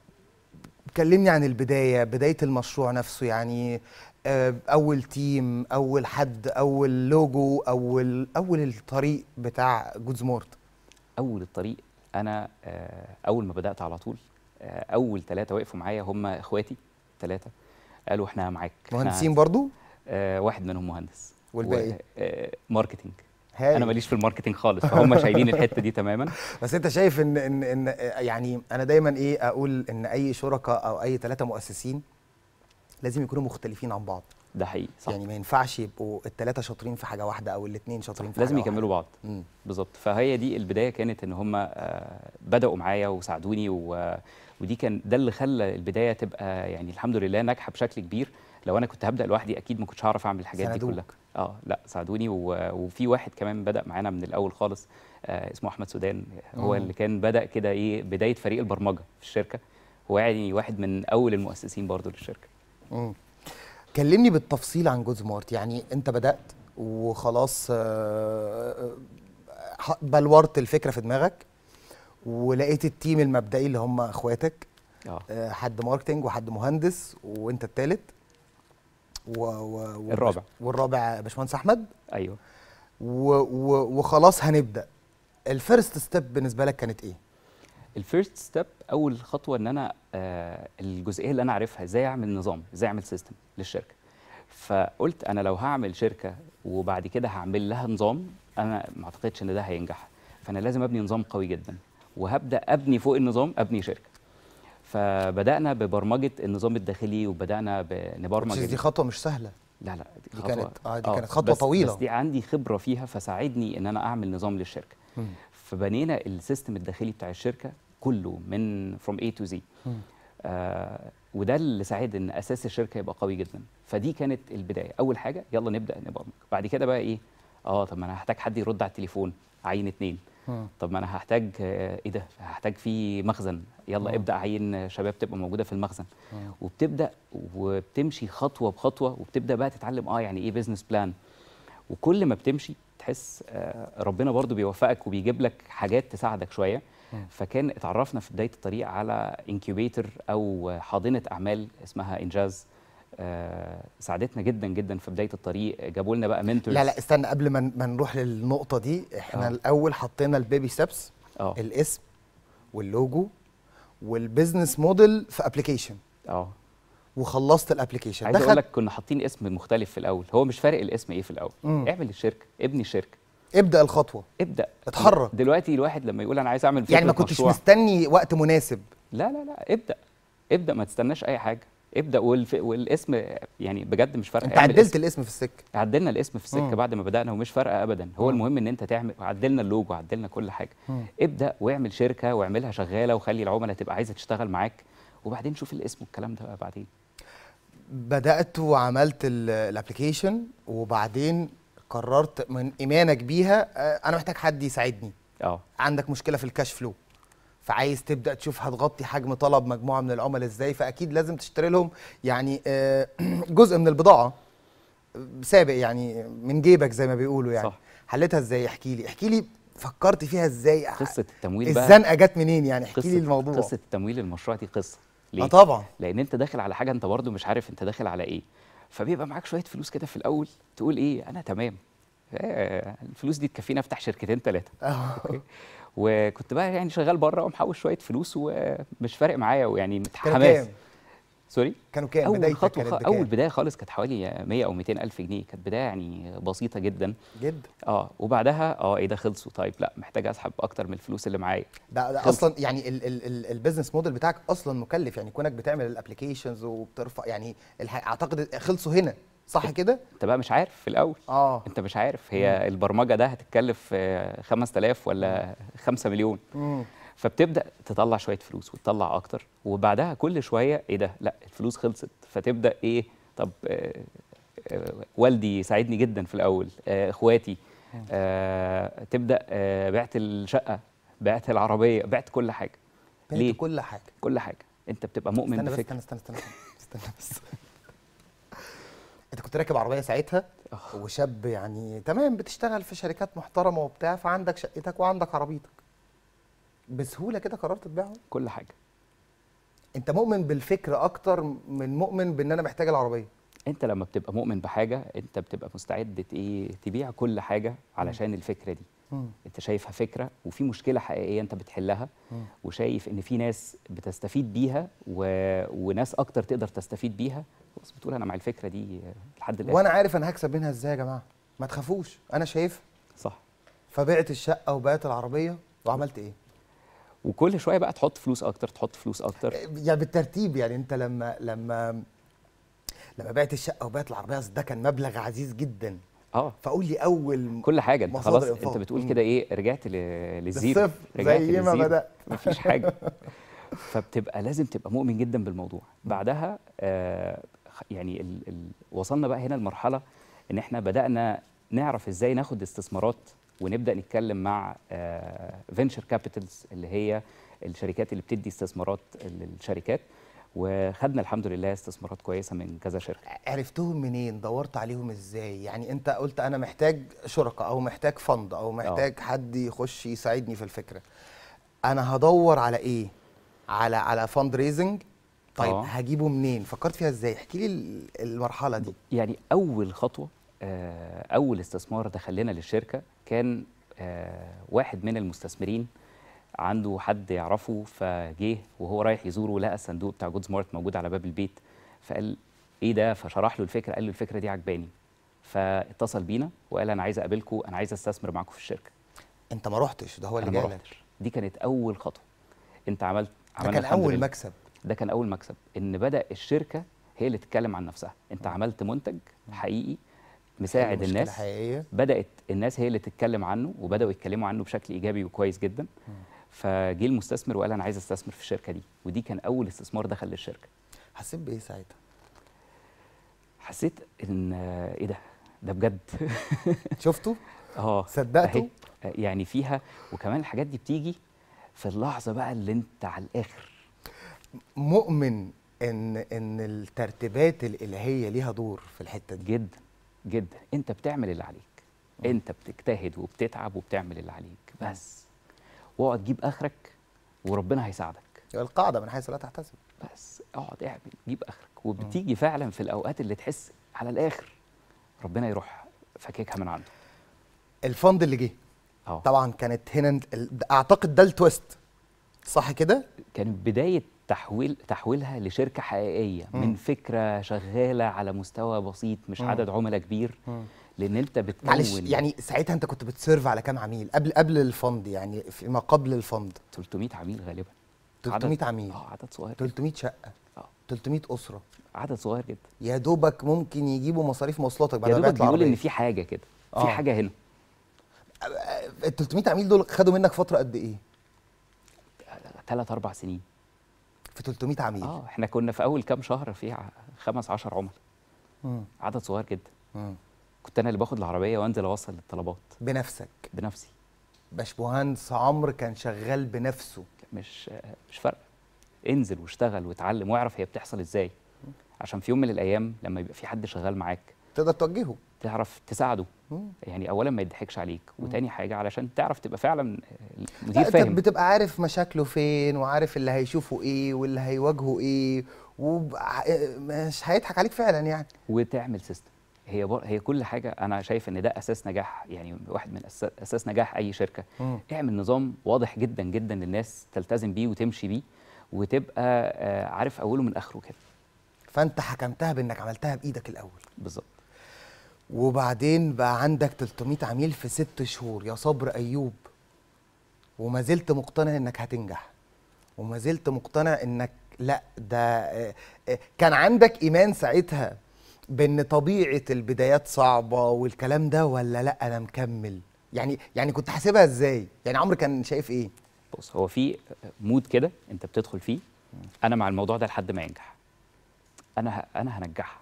كلمني عن البدايه بدايه المشروع نفسه يعني آه اول تيم اول حد اول لوجو اول اول الطريق بتاع جودز مورت اول الطريق انا آه، اول ما بدات على طول آه، اول ثلاثه وقفوا معايا هم اخواتي ثلاثه قالوا احنا معاك إحنا- مهندسين برضو آه، واحد منهم مهندس والباقي؟ و- آه، ماركتينج هاي. انا ماليش في الماركتينج خالص فهم شايلين الحته دي تماما بس انت شايف ان ان ان آه، يعني انا دايما ايه اقول ان اي شركاء او اي ثلاثه مؤسسين لازم يكونوا مختلفين عن بعض ده حقيقي صح يعني ما ينفعش يبقوا الثلاثه شاطرين في حاجه واحده او الاثنين شاطرين في لازم حاجه يكملوا بعض مم. بالظبط فهي دي البدايه كانت ان هم آه، بداوا معايا وساعدوني و... ودي كان ده اللي خلى البدايه تبقى يعني الحمد لله ناجحه بشكل كبير لو انا كنت هبدا لوحدي اكيد ما كنتش هعرف اعمل الحاجات دي ساندوك. كلها اه لا ساعدوني و... وفي واحد كمان بدا معانا من الاول خالص آه اسمه احمد سودان هو مم. اللي كان بدا كده ايه بدايه فريق البرمجه في الشركه هو يعني واحد من اول المؤسسين برضو للشركه مم. كلمني بالتفصيل عن جود مارت يعني انت بدات وخلاص آه، آه، بلورت الفكره في دماغك ولقيت التيم المبدئي اللي هم اخواتك اه آه، حد ماركتنج وحد مهندس وانت الثالث و... و... و... الرابع. والرابع باشمهندس احمد ايوه و... و... وخلاص هنبدا الفيرست ستيب بالنسبه لك كانت ايه الفيرست ستيب اول خطوه ان انا آه الجزئيه اللي انا عارفها ازاي اعمل نظام ازاي اعمل سيستم للشركه فقلت انا لو هعمل شركه وبعد كده هعمل لها نظام انا ما اعتقدش ان ده هينجح فانا لازم ابني نظام قوي جدا وهبدا ابني فوق النظام ابني شركه فبدانا ببرمجه النظام الداخلي وبدانا بنبرمج دي ال- خطوه مش سهله لا لا دي خطوة- كانت- آه، دي كانت خطوة بس طويلة. بس دي عندي خبره فيها فساعدني ان انا اعمل نظام للشركه مم. فبنينا السيستم الداخلي بتاع الشركه كله من from A to Z مم. آه وده اللي ساعد ان اساس الشركه يبقى قوي جدا فدي كانت البدايه اول حاجه يلا نبدا نبرمج بعد كده بقى ايه اه طب ما انا هحتاج حد يرد على التليفون عين اتنين مم. طب ما انا هحتاج آه، ايه ده هحتاج في مخزن يلا مم. ابدا عين شباب تبقى موجوده في المخزن مم. وبتبدا وبتمشي خطوه بخطوه وبتبدا بقى تتعلم اه يعني ايه بزنس بلان وكل ما بتمشي تحس آه، ربنا برضو بيوفقك وبيجيب لك حاجات تساعدك شويه مم. فكان اتعرفنا في بدايه الطريق على انكيوبيتر او حاضنه اعمال اسمها انجاز آه، ساعدتنا جدا جدا في بدايه الطريق جابوا لنا بقى منتورز لا لا استنى قبل ما ما نروح للنقطه دي احنا آه. الاول حطينا البيبي ستيبس اه الاسم واللوجو والبيزنس موديل في ابلكيشن اه وخلصت الابلكيشن عايز اقول لك كنا حاطين اسم مختلف في الاول هو مش فارق الاسم ايه في الاول مم. اعمل الشركه ابني الشركه ابدا الخطوه ابدا اتحرك. دلوقتي الواحد لما يقول انا عايز اعمل يعني ما فكرة كنتش مشروع مستني وقت مناسب لا لا لا ابدا ابدا ما تستناش اي حاجه ابدا والف... والاسم يعني بجد مش فارقه انت اعمل عدلت اسم. الاسم في السكه عدلنا الاسم في السكه مم. بعد ما بدانا ومش فارقه ابدا هو مم. المهم ان انت تعمل عدلنا اللوجو عدلنا كل حاجه مم. ابدا واعمل شركه واعملها شغاله وخلي العملاء تبقى عايزه تشتغل معاك وبعدين شوف الاسم والكلام ده بقى بعدين بدات وعملت الابلكيشن وبعدين قررت من ايمانك بيها آه، انا محتاج حد يساعدني اه عندك مشكله في الكاش فلو فعايز تبدا تشوف هتغطي حجم طلب مجموعه من العملاء ازاي فاكيد لازم تشتري لهم يعني آه، جزء من البضاعه سابق يعني من جيبك زي ما بيقولوا يعني صح. حلتها ازاي احكي لي احكي لي فكرت فيها ازاي قصه التمويل بقى الزنقه جت منين يعني احكي لي قصه الموضوع قصه التمويل المشروع دي قصه ليه اه طبعا لان انت داخل على حاجه انت برضو مش عارف انت داخل على ايه فبيبقى معاك شويه فلوس كده في الاول تقول ايه انا تمام آه، الفلوس دي تكفيني افتح شركتين ثلاثه اوكي وكنت بقى يعني شغال بره ومحوش شويه فلوس ومش فارق معايا ويعني كانوا حماس كام؟ سوري كانوا كام اول بدايتك خطوه كانت خ... بكام؟ اول بدايه خالص كانت حوالي 100 او 200 الف جنيه كانت بدايه يعني بسيطه جدا جدا اه وبعدها اه ايه ده خلصوا طيب لا محتاج اسحب اكتر من الفلوس اللي معايا ده, ده خلص. اصلا يعني ال- ال- ال- البيزنس موديل بتاعك اصلا مكلف يعني كونك بتعمل الابلكيشنز وبترفع يعني الح... اعتقد خلصوا هنا صح كده؟ انت بقى مش عارف في الاول اه انت مش عارف هي البرمجه ده هتتكلف آه، 5000 ولا 5 مليون مم. فبتبدا تطلع شويه فلوس وتطلع اكتر وبعدها كل شويه ايه ده لا الفلوس خلصت فتبدا ايه طب آه، آه، والدي ساعدني جدا في الاول آه، اخواتي آه، تبدا آه، بعت الشقه بعت العربيه بعت كل حاجه بعت ليه كل حاجه كل حاجه انت بتبقى مؤمن استنى بس بفكره استنى استنى استنى استنى بس انت كنت راكب عربيه ساعتها وشاب يعني تمام بتشتغل في شركات محترمه وبتاع فعندك شقتك وعندك عربيتك بسهوله كده قررت تبيعهم كل حاجه انت مؤمن بالفكره اكتر من مؤمن بان انا محتاج العربيه انت لما بتبقى مؤمن بحاجه انت بتبقى مستعد ت- ايه تبيع كل حاجه علشان الفكره دي مم. انت شايفها فكره وفي مشكله حقيقيه انت بتحلها مم. وشايف ان في ناس بتستفيد بيها و... وناس اكتر تقدر تستفيد بيها بس بتقول انا مع الفكره دي آه، لحد الاخر وانا عارف انا هكسب منها ازاي يا جماعه ما تخافوش انا شايف صح فبعت الشقه وبعت العربيه وعملت ايه وكل شويه بقى تحط فلوس اكتر تحط فلوس اكتر يعني بالترتيب يعني انت لما لما لما بعت الشقه وبعت العربيه أصل ده كان مبلغ عزيز جدا اه فقول لي اول كل حاجه انت مصادر خلاص إنفاق. انت بتقول مم. كده ايه رجعت ل... للزيرو للصفر، رجعت زي ما للزيرو. بدأت. مفيش حاجه فبتبقى لازم تبقى مؤمن جدا بالموضوع بعدها آه خ- يعني ال... ال... وصلنا بقى هنا لمرحله ان احنا بدانا نعرف ازاي ناخد استثمارات ونبدا نتكلم مع فينشر كابيتالز اللي هي الشركات اللي بتدي استثمارات للشركات وخدنا الحمد لله استثمارات كويسه من كذا شركه عرفتهم منين دورت عليهم ازاي يعني انت قلت انا محتاج شركاء او محتاج فند او محتاج حد يخش يساعدني في الفكره انا هدور على ايه على على فند ريزنج طيب آه. هجيبه منين فكرت فيها ازاي احكي لي ال- المرحله دي يعني اول خطوه آه، اول استثمار دخل لنا للشركه كان آه، واحد من المستثمرين عنده حد يعرفه فجه وهو رايح يزوره لقى الصندوق بتاع جود سمارت موجود على باب البيت فقال ايه ده فشرح له الفكره قال له الفكره دي عجباني فاتصل بينا وقال انا عايز اقابلكم انا عايز استثمر معاكم في الشركه انت ما رحتش ده هو اللي انا ما جالك رحتش دي كانت اول خطوه انت عملت ده عملنا كان الحمد اول لله. مكسب ده كان اول مكسب ان بدا الشركه هي اللي تتكلم عن نفسها انت عملت منتج حقيقي مساعد مشكلة الناس حقيقيه بدات الناس هي اللي تتكلم عنه وبداوا يتكلموا عنه بشكل ايجابي وكويس جدا فجه المستثمر وقال انا عايز استثمر في الشركه دي ودي كان اول استثمار دخل للشركه حسيت بايه ساعتها حسيت ان آه، ايه ده ده بجد شفته اه صدقته؟ أهي. آه، يعني فيها وكمان الحاجات دي بتيجي في اللحظه بقى اللي انت على الاخر مؤمن ان ان الترتيبات الالهيه ليها دور في الحته دي جدا جدا انت بتعمل اللي عليك انت بتجتهد وبتتعب وبتعمل اللي عليك بس واقعد جيب اخرك وربنا هيساعدك القاعده من حيث لا تحتسب بس اقعد اعمل جيب اخرك وبتيجي فعلا في الاوقات اللي تحس على الاخر ربنا يروح فككها من عنده الفند اللي جه اه طبعا كانت هنا ال- اعتقد ده التويست صح كده كانت بدايه تحويل تحويلها لشركه حقيقيه مم. من فكره شغاله على مستوى بسيط مش مم. عدد عملاء كبير لان انت بتكون معلش يعني ساعتها انت كنت بتسيرف على كام عميل قبل قبل الفند يعني فيما قبل الفند 300 عميل غالبا 300 عدد- عميل اه عدد صغير 300 شقه اه 300 اسره عدد صغير جدا يا دوبك ممكن يجيبوا مصاريف مواصلاتك بعد يا ما دوبك بعت بيقول ان العربيه في حاجه كده في آه. حاجه هنا ال 300 عميل دول خدوا منك فتره قد ايه ثلاث اربع سنين في 300 عميل اه احنا كنا في اول كام شهر في ع- خمس عشر عملاء مم. عدد صغير جدا مم. كنت انا اللي باخد العربيه وانزل اوصل الطلبات بنفسك بنفسي باشمهندس عمرو كان شغال بنفسه مش مش فارقه انزل واشتغل واتعلم واعرف هي بتحصل ازاي عشان في يوم من الايام لما يبقى في حد شغال معاك تقدر توجهه تعرف تساعده مم. يعني اولا ما يضحكش عليك وتاني حاجه علشان تعرف تبقى فعلا لا، مدير انت فاهم بتبقى عارف مشاكله فين وعارف اللي هيشوفه ايه واللي هيواجهه ايه ومش هيضحك عليك فعلا يعني وتعمل سيستم هي بر... هي كل حاجه انا شايف ان ده اساس نجاح يعني واحد من أس... اساس نجاح اي شركه مم. اعمل نظام واضح جدا جدا للناس تلتزم بيه وتمشي بيه وتبقى آه، عارف اوله من اخره كده فانت حكمتها بانك عملتها بايدك الاول بالظبط وبعدين بقى عندك 300 عميل في ست شهور يا صبر ايوب وما زلت مقتنع انك هتنجح وما زلت مقتنع انك لا ده آه، آه، كان عندك ايمان ساعتها بان طبيعه البدايات صعبه والكلام ده ولا لا انا مكمل يعني يعني كنت حاسبها ازاي يعني عمرو كان شايف ايه بص هو في مود كده انت بتدخل فيه انا مع الموضوع ده لحد ما ينجح انا ه... انا هنجحها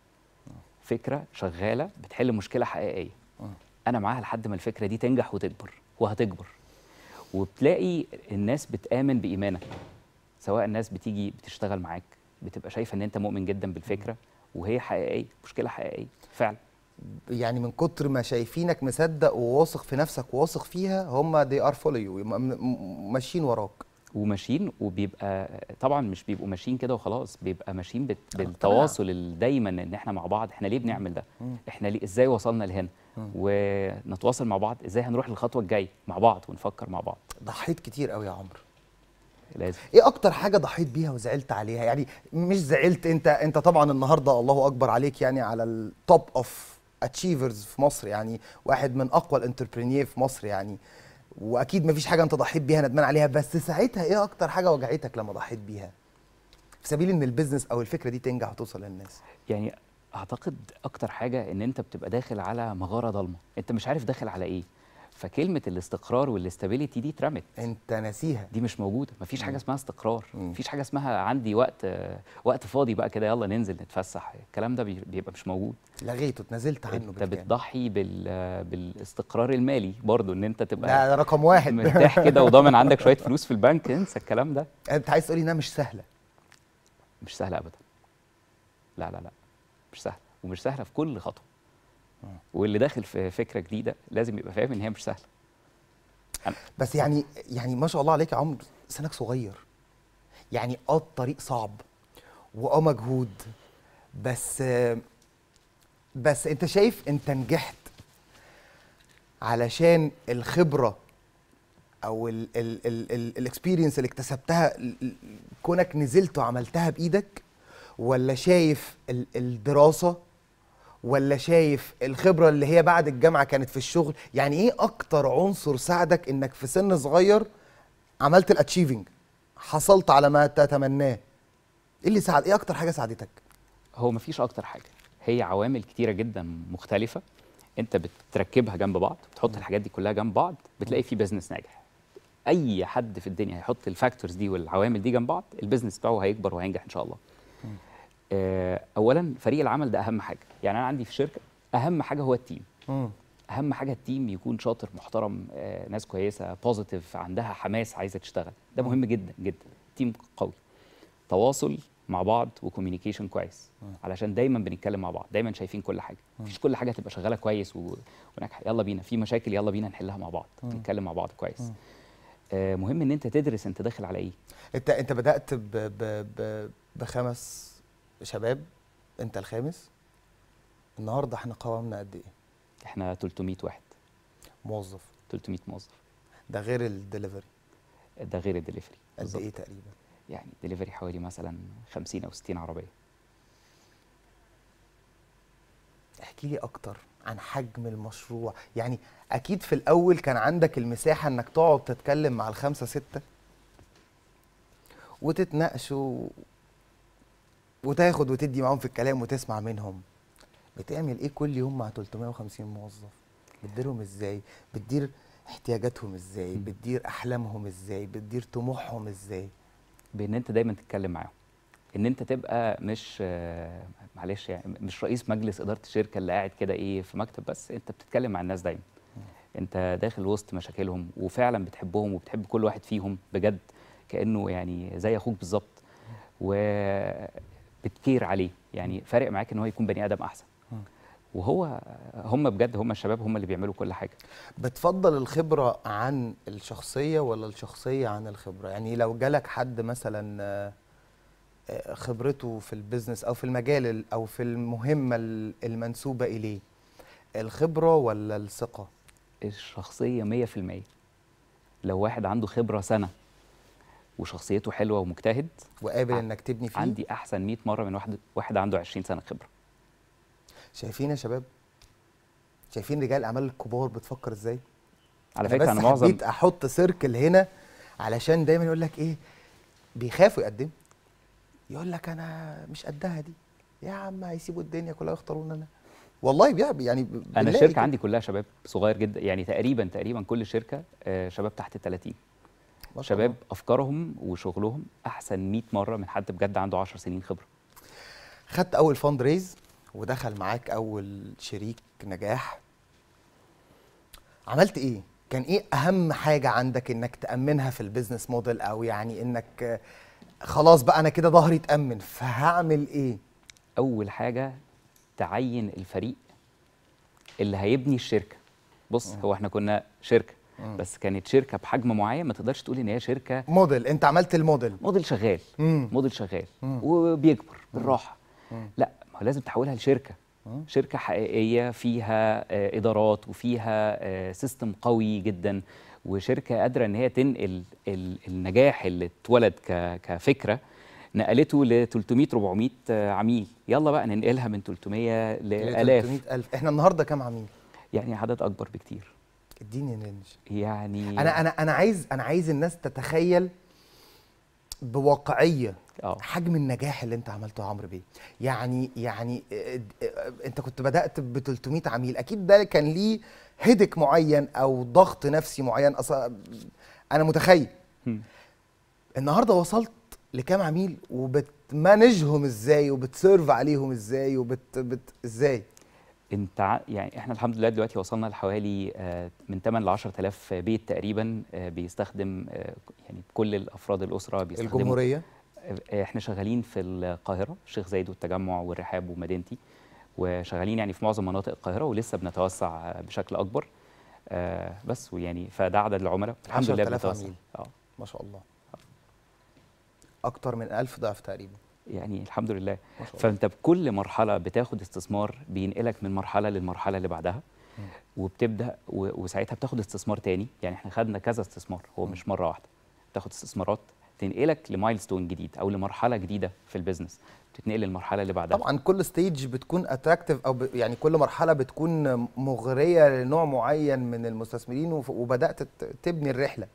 فكره شغاله بتحل مشكله حقيقيه انا معاها لحد ما الفكره دي تنجح وتكبر وهتكبر وبتلاقي الناس بتآمن بإيمانك سواء الناس بتيجي بتشتغل معاك بتبقى شايفه ان انت مؤمن جدا بالفكره وهي حقيقيه مشكله حقيقيه فعلا يعني من كتر ما شايفينك مصدق وواثق في نفسك وواثق فيها هم they are follow you م- م- ماشيين وراك وماشيين وبيبقى طبعا مش بيبقوا ماشيين كده وخلاص بيبقى ماشيين بت... بالتواصل ال- دايما ان احنا مع بعض احنا ليه بنعمل ده احنا ليه ازاي وصلنا لهنا ونتواصل مع بعض ازاي هنروح للخطوه الجايه مع بعض ونفكر مع بعض ضحيت كتير قوي يا عمرو لازم ايه اكتر حاجه ضحيت بيها وزعلت عليها يعني مش زعلت انت انت طبعا النهارده الله اكبر عليك يعني على التوب اوف اتشيفرز في مصر يعني واحد من اقوى الانتربرينير في مصر يعني واكيد مفيش حاجه انت ضحيت بيها ندمان عليها بس ساعتها ايه اكتر حاجه وجعتك لما ضحيت بيها في سبيل ان البيزنس او الفكره دي تنجح وتوصل للناس يعني اعتقد اكتر حاجه ان انت بتبقى داخل على مغاره ضلمه انت مش عارف داخل على ايه فكلمه الاستقرار والاستابيليتي دي اترمت انت ناسيها دي مش موجوده مفيش حاجه اسمها استقرار مم. مفيش حاجه اسمها عندي وقت آه، وقت فاضي بقى كده يلا ننزل نتفسح الكلام ده بي- بيبقى مش موجود لغيته اتنازلت عنه انت بالكامل. بتضحي بال آه، بالاستقرار المالي برضو ان انت تبقى ده رقم واحد مرتاح كده وضامن عندك شويه فلوس في البنك انسى الكلام ده انت عايز تقولي انها مش سهله مش سهله ابدا لا لا لا مش سهله ومش سهله في كل خطوه واللي داخل في فكره جديده لازم يبقى فاهم ان هي مش سهله بس يعني يعني ما شاء الله عليك يا عمرو سنك صغير يعني اه الطريق صعب واه مجهود بس بس انت شايف انت نجحت علشان الخبره او الاكسبيرينس اللي اكتسبتها ال- ال- كونك نزلت وعملتها بايدك ولا شايف ال- الدراسه ولا شايف الخبره اللي هي بعد الجامعه كانت في الشغل يعني ايه اكتر عنصر ساعدك انك في سن صغير عملت الاتشيفنج حصلت على ما تتمناه ايه اللي ساعد ايه اكتر حاجه ساعدتك هو مفيش اكتر حاجه هي عوامل كتيره جدا مختلفه انت بتركبها جنب بعض بتحط الحاجات دي كلها جنب بعض بتلاقي في بزنس ناجح اي حد في الدنيا هيحط الفاكتورز دي والعوامل دي جنب بعض البيزنس بتاعه هيكبر وهينجح ان شاء الله آه، اولا فريق العمل ده اهم حاجه يعني انا عندي في الشركه اهم حاجه هو التيم مم. اهم حاجه التيم يكون شاطر محترم آه، ناس كويسه بوزيتيف عندها حماس عايزه تشتغل ده مهم جدا جدا تيم قوي تواصل مع بعض وكوميونيكيشن كويس علشان دايما بنتكلم مع بعض دايما شايفين كل حاجه مفيش كل حاجه تبقى شغاله كويس و... وناجحه يلا بينا في مشاكل يلا بينا نحلها مع بعض نتكلم مع بعض كويس آه مهم ان انت تدرس انت داخل على ايه انت انت بدات ب ب ب بخمس شباب انت الخامس النهارده احنا قوامنا قد ايه احنا 300 واحد موظف 300 موظف ده غير الدليفري ده غير الدليفري قد بالظبط. ايه تقريبا يعني دليفري حوالي مثلا 50 او 60 عربيه احكي لي اكتر عن حجم المشروع يعني اكيد في الاول كان عندك المساحه انك تقعد تتكلم مع الخمسه سته وتتناقشوا وتاخد وتدي معاهم في الكلام وتسمع منهم بتعمل ايه كل يوم مع 350 موظف بتديرهم ازاي بتدير احتياجاتهم ازاي بتدير احلامهم ازاي بتدير طموحهم ازاي بان انت دايما تتكلم معاهم ان انت تبقى مش آه، معلش يعني مش رئيس مجلس اداره الشركه اللي قاعد كده ايه في مكتب بس انت بتتكلم مع الناس دايما انت داخل وسط مشاكلهم وفعلا بتحبهم وبتحب كل واحد فيهم بجد كانه يعني زي اخوك بالظبط وبتكير عليه يعني فارق معاك ان هو يكون بني ادم احسن وهو هم بجد هم الشباب هم اللي بيعملوا كل حاجه بتفضل الخبرة عن الشخصية ولا الشخصية عن الخبرة؟ يعني لو جالك حد مثلا آه، آه، خبرته في البيزنس أو في المجال ال- أو في المهمة ال- المنسوبة إليه الخبرة ولا الثقة؟ الشخصية 100% لو واحد عنده خبرة سنة وشخصيته حلوه ومجتهد وقابل ع- انك تبني فيه عندي احسن 100 مره من واحد واحد عنده 20 سنه خبره شايفين يا شباب شايفين رجال الاعمال الكبار بتفكر ازاي على أنا فكره بس انا معظم حبيت احط سيركل هنا علشان دايما يقول لك ايه بيخافوا يقدموا يقول لك انا مش قدها دي يا عم هيسيبوا الدنيا كلها يختارون انا والله بيع يعني ب- انا بنلاقي الشركه كده. عندي كلها شباب صغير جدا يعني تقريبا تقريبا كل شركه آه، شباب تحت ال 30 ما شاء شباب الله. افكارهم وشغلهم احسن 100 مره من حد بجد عنده 10 سنين خبره خدت اول فاند ريز ودخل معاك اول شريك نجاح عملت ايه كان ايه اهم حاجه عندك انك تامنها في البيزنس موديل او يعني انك آه، خلاص بقى انا كده ظهري اتامن فهعمل ايه اول حاجه تعين الفريق اللي هيبني الشركه بص هو احنا كنا شركه بس كانت شركه بحجم معين ما تقدرش تقول ان هي شركه موديل انت عملت الموديل موديل شغال مم. موديل شغال وبيكبر بالراحه لا ما هو لازم تحولها لشركه شركه حقيقيه فيها آه، ادارات وفيها آه، سيستم قوي جدا وشركه قادره ان هي تنقل ال- النجاح اللي اتولد ك- كفكره نقلته ل 300 400 آه، عميل يلا بقى ننقلها من 300 لالاف 300000 احنا النهارده كام عميل يعني عدد اكبر بكتير اديني رينج يعني انا انا انا عايز انا عايز الناس تتخيل بواقعيه اه حجم النجاح اللي انت عملته يا عمرو بيه يعني يعني اه، اه، انت كنت بدات ب 300 عميل اكيد ده كان ليه هدك معين او ضغط نفسي معين اصلا انا متخيل هم. النهارده وصلت لكام عميل وبتمانجهم ازاي وبتسيرف عليهم ازاي وبت بت ازاي انت ع- يعني احنا الحمد لله دلوقتي وصلنا لحوالي آه، من 8 ل 10000 بيت تقريبا آه، بيستخدم آه، يعني كل الافراد الاسره بيستخدموا الجمهوريه آه، احنا شغالين في القاهره الشيخ زايد والتجمع والرحاب ومدينتي وشغالين يعني في معظم مناطق القاهره ولسه بنتوسع آه، بشكل اكبر آه، بس ويعني فده عدد العملاء الحمد لله 10,000 بنتوسع عميل. اه ما شاء الله اكتر من 1000 ضعف تقريبا يعني الحمد لله ما شاء الله فانت بكل مرحله بتاخد استثمار بينقلك من مرحله للمرحله اللي بعدها وبتبدا و- وساعتها بتاخد استثمار تاني يعني احنا خدنا كذا استثمار هو مش مره واحده تاخد استثمارات تنقلك لمايلستون جديد او لمرحله جديده في البيزنس تتنقل للمرحله اللي بعدها طبعا كل ستيج بتكون اتراكتيف او ب... يعني كل مرحله بتكون مغريه لنوع معين من المستثمرين وف... وبدات ت- تبني الرحله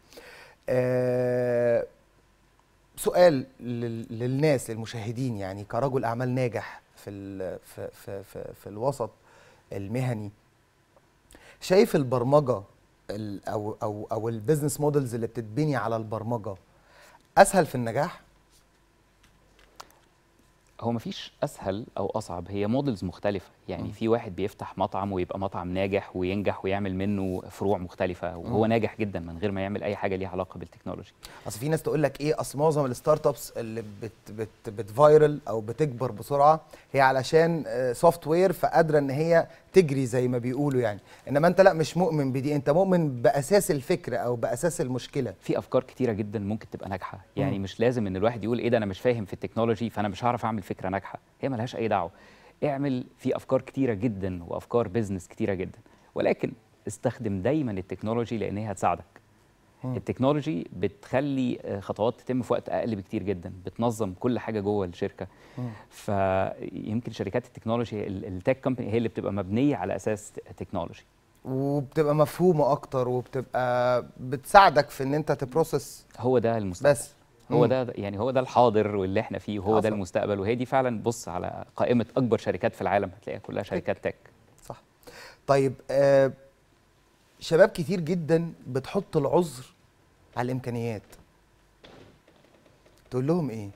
آه... سؤال لل... للناس للمشاهدين يعني كرجل اعمال ناجح في ال... في في في, في الوسط المهني شايف البرمجه ال... او او او البيزنس مودلز اللي بتتبني على البرمجه اسهل في النجاح هو مفيش اسهل او اصعب هي موديلز مختلفه يعني في واحد بيفتح مطعم ويبقى مطعم ناجح وينجح ويعمل منه فروع مختلفه وهو ناجح جدا من غير ما يعمل اي حاجه ليها علاقه بالتكنولوجي اصل في ناس تقول لك ايه اصل معظم الستارت ابس اللي بت بت بتفايرل او بتكبر بسرعه هي علشان سوفت وير فقادره ان هي تجري زي ما بيقولوا يعني انما انت لا مش مؤمن بدي انت مؤمن باساس الفكره او باساس المشكله في افكار كتيره جدا ممكن تبقى ناجحه يعني مش لازم ان الواحد يقول ايه ده انا مش فاهم في التكنولوجي فانا مش هعرف اعمل فكره ناجحه هي ملهاش اي دعوه اعمل في افكار كتيره جدا وافكار بيزنس كتيره جدا ولكن استخدم دايما التكنولوجي لان هي هتساعدك التكنولوجي بتخلي آه، خطوات تتم في وقت اقل بكتير جدا بتنظم كل حاجه جوه الشركه فيمكن شركات التكنولوجي ال- التك كومباني هي اللي بتبقى مبنيه على اساس تكنولوجي وبتبقى مفهومه اكتر وبتبقى بتساعدك في ان انت تبروسس هو ده المستقبل بس هو مم. ده يعني هو ده الحاضر واللي احنا فيه وهو ده حصل. المستقبل وهي دي فعلا بص على قائمه اكبر شركات في العالم هتلاقيها كلها شركات تك صح طيب آه شباب كتير جدا بتحط العذر على الامكانيات تقول لهم ايه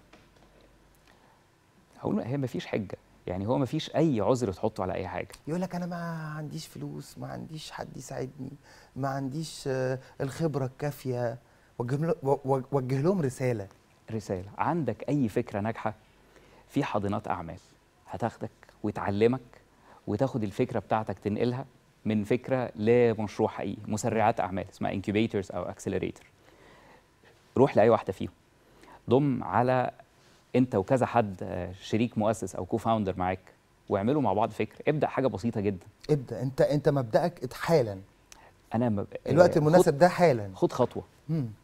هقول هي ما فيش حجه يعني هو ما فيش اي عذر تحطه على اي حاجه يقول لك انا ما عنديش فلوس ما عنديش حد يساعدني ما عنديش آه، الخبره الكافيه وجه له- و- و- وجه لهم رساله رساله عندك اي فكره ناجحه في حاضنات اعمال هتاخدك وتعلمك وتاخد الفكره بتاعتك تنقلها من فكره لمشروع حقيقي مسرعات اعمال اسمها انكيبيتورز او اكسلريتور روح لاي واحده فيهم ضم على انت وكذا حد آه، شريك مؤسس او كو فاوندر معاك واعملوا مع بعض فكره ابدا حاجه بسيطه جدا ابدا انت انت مبدأك حالا انا م... الوقت آه، المناسب ده حالا خد, خد خطوه مم.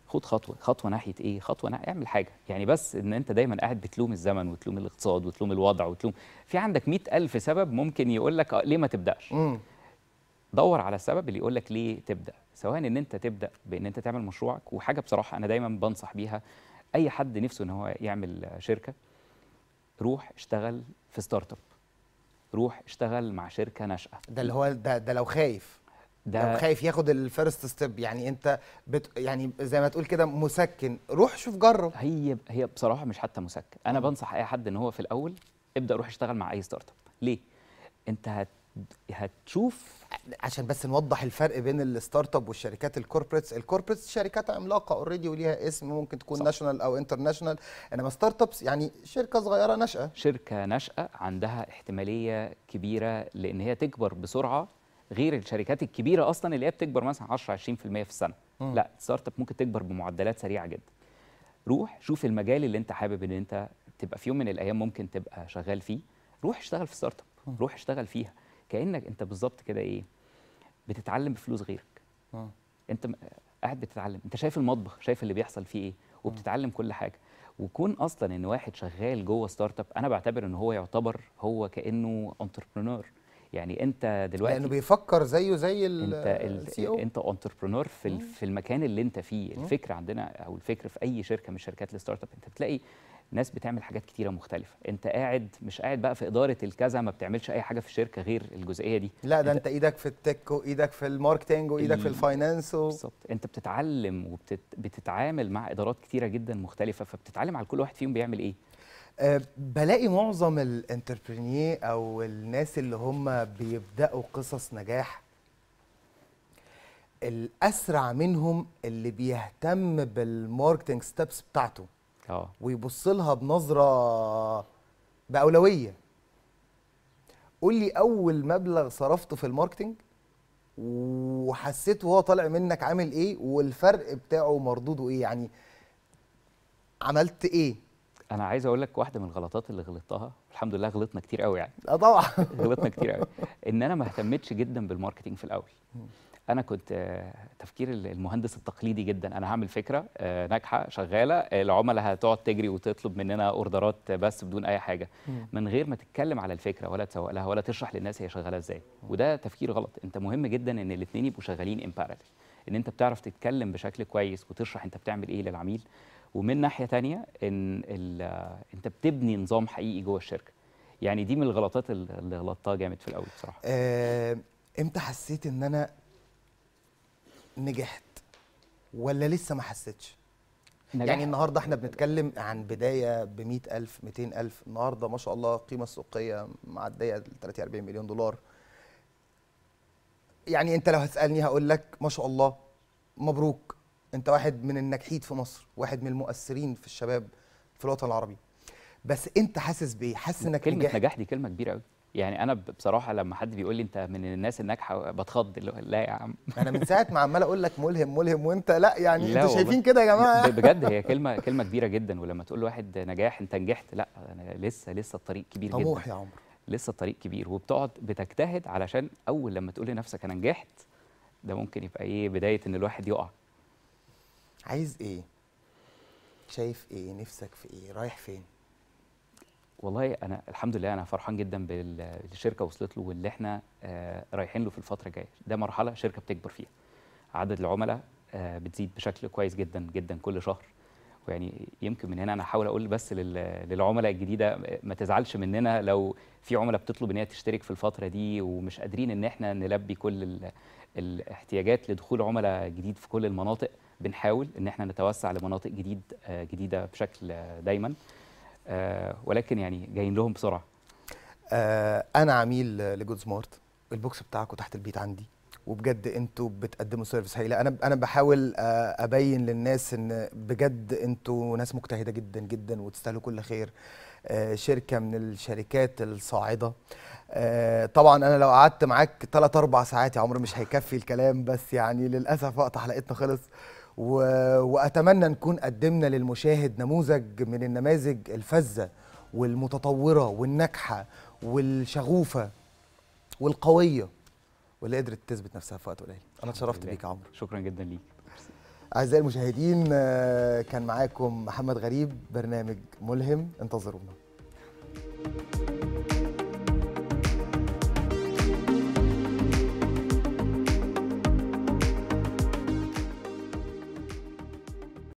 خد خطوه خطوه ناحيه ايه خطوه ناحية اعمل حاجه يعني بس ان انت دايما قاعد بتلوم الزمن وتلوم الاقتصاد وتلوم الوضع وتلوم في عندك مئة ألف سبب ممكن يقول لك آه، ليه ما تبداش مم. دور على السبب اللي يقول لك ليه تبدا سواء ان انت تبدا بان انت تعمل مشروعك وحاجه بصراحه انا دايما بنصح بيها اي حد نفسه ان هو يعمل شركه روح اشتغل في ستارت اب روح اشتغل مع شركه ناشئه ده اللي هو ده, ده لو خايف لو ده خايف ياخد الفيرست ستيب يعني انت بت يعني زي ما تقول كده مسكن روح شوف جرب هي هي بصراحه مش حتى مسكن انا بنصح اي حد ان هو في الاول ابدا روح اشتغل مع اي ستارت اب ليه انت هت هتشوف عشان بس نوضح الفرق بين الستارت اب والشركات الكوربريتس الكوربريتس شركات عملاقه اوريدي وليها اسم ممكن تكون صح. ناشونال او انترناشونال انما ستارت ابس يعني شركه صغيره ناشئه شركه ناشئه عندها احتماليه كبيره لان هي تكبر بسرعه غير الشركات الكبيره اصلا اللي هي بتكبر مثلا 10 20% في السنه مم. لا ستارت اب ممكن تكبر بمعدلات سريعه جدا روح شوف المجال اللي انت حابب ان انت تبقى في يوم من الايام ممكن تبقى شغال فيه روح اشتغل في ستارت اب روح اشتغل فيها كانك انت بالظبط كده ايه بتتعلم بفلوس غيرك مم. انت م- قاعد بتتعلم انت شايف المطبخ شايف اللي بيحصل فيه ايه وبتتعلم كل حاجه وكون اصلا ان واحد شغال جوه ستارت اب انا بعتبر ان هو يعتبر هو كانه انتربرونور يعني انت دلوقتي لانه بيفكر زيه زي انت السي او ال- انت انتربرونور في ال- في المكان اللي انت فيه الفكره عندنا او الفكر في اي شركه من شركات الستارت اب انت بتلاقي ناس بتعمل حاجات كتيره مختلفه انت قاعد مش قاعد بقى في اداره الكذا ما بتعملش اي حاجه في الشركه غير الجزئيه دي لا ده انت ايدك في التك وايدك في الماركتينج وايدك في ال- الفاينانس و... بالظبط انت بتتعلم وبتتعامل مع ادارات كتيره جدا مختلفه فبتتعلم على كل واحد فيهم بيعمل ايه آه، بلاقي معظم الانتربرينيه او الناس اللي هم بيبداوا قصص نجاح الاسرع منهم اللي بيهتم بالماركتنج ستيبس بتاعته اه ويبص لها بنظره باولويه قول لي اول مبلغ صرفته في الماركتنج وحسيت وهو طالع منك عامل ايه والفرق بتاعه ومردوده ايه يعني عملت ايه انا عايز اقول لك واحده من الغلطات اللي غلطتها الحمد لله غلطنا كتير قوي يعني اه طبعا غلطنا كتير قوي ان انا ما اهتمتش جدا بالماركتينج في الاول انا كنت آه، تفكير ال- المهندس التقليدي جدا انا هعمل فكره آه، ناجحه شغاله آه، العملاء هتقعد تجري وتطلب مننا اوردرات بس بدون اي حاجه من غير ما تتكلم على الفكره ولا تسوق لها ولا تشرح للناس هي شغاله ازاي وده تفكير غلط انت مهم جدا ان الاثنين يبقوا شغالين ان بارallel ان انت بتعرف تتكلم بشكل كويس وتشرح انت بتعمل ايه للعميل ومن ناحيه تانية ان ال- آه، انت بتبني نظام حقيقي جوه الشركه يعني دي من الغلطات اللي اللي غلطتها جامد في الاول بصراحه آه، امتى حسيت ان انا نجحت ولا لسه ما حسيتش نجاح يعني النهارده احنا بنتكلم عن بدايه ب 100000 200000 النهارده ما شاء الله القيمه السوقيه معديه ال 30 40 مليون دولار يعني انت لو هتسالني هقول لك ما شاء الله مبروك انت واحد من الناجحين في مصر واحد من المؤثرين في الشباب في الوطن العربي بس انت حاسس بايه حاسس انك كلمه نجحت نجاح دي كلمه كبيره قوي يعني انا ب- بصراحه لما حد بيقول لي انت من الناس الناجحه بتخض اللي هو لا يا عم انا من ساعه ما عمال اقول لك ملهم ملهم وانت لا يعني لا انتوا والله. شايفين كده يا جماعه ب- بجد هي كلمه كلمه كبيره جدا ولما تقول لواحد نجاح انت نجحت لا انا لسه لسه الطريق كبير طموح جدا يا عمر لسه الطريق كبير وبتقعد بتجتهد علشان اول لما تقول لنفسك انا نجحت ده ممكن يبقى ايه بدايه ان الواحد يقع عايز ايه شايف ايه نفسك في ايه رايح فين والله انا الحمد لله انا فرحان جدا بال- بالشركه وصلت له واللي احنا آه، رايحين له في الفتره الجايه ده مرحله شركه بتكبر فيها عدد العملاء آه، بتزيد بشكل كويس جدا جدا كل شهر ويعني يمكن من هنا انا احاول اقول بس لل- للعملاء الجديده آه، ما تزعلش مننا لو في عملاء بتطلب ان هي تشترك في الفتره دي ومش قادرين ان احنا نلبي كل ال- الاحتياجات لدخول عملاء جديد في كل المناطق بنحاول ان احنا نتوسع لمناطق جديد آه، جديده بشكل آه، دايما آه، ولكن يعني جايين لهم بسرعه آه انا عميل لجود سمارت البوكس بتاعكم تحت البيت عندي وبجد انتوا بتقدموا سيرفيس هايله انا انا بحاول آه ابين للناس ان بجد انتوا ناس مجتهده جدا جدا وتستاهلوا كل خير آه شركه من الشركات الصاعده آه طبعا انا لو قعدت معاك 3 4 ساعات يا عمر مش هيكفي الكلام بس يعني للاسف وقت حلقتنا خلص و... واتمنى نكون قدمنا للمشاهد نموذج من النماذج الفذه والمتطوره والناجحه والشغوفه والقويه واللي قدرت تثبت نفسها في وقت قليل انا اتشرفت لله. بيك يا عمرو شكرا جدا ليك اعزائي المشاهدين آه، كان معاكم محمد غريب برنامج ملهم انتظرونا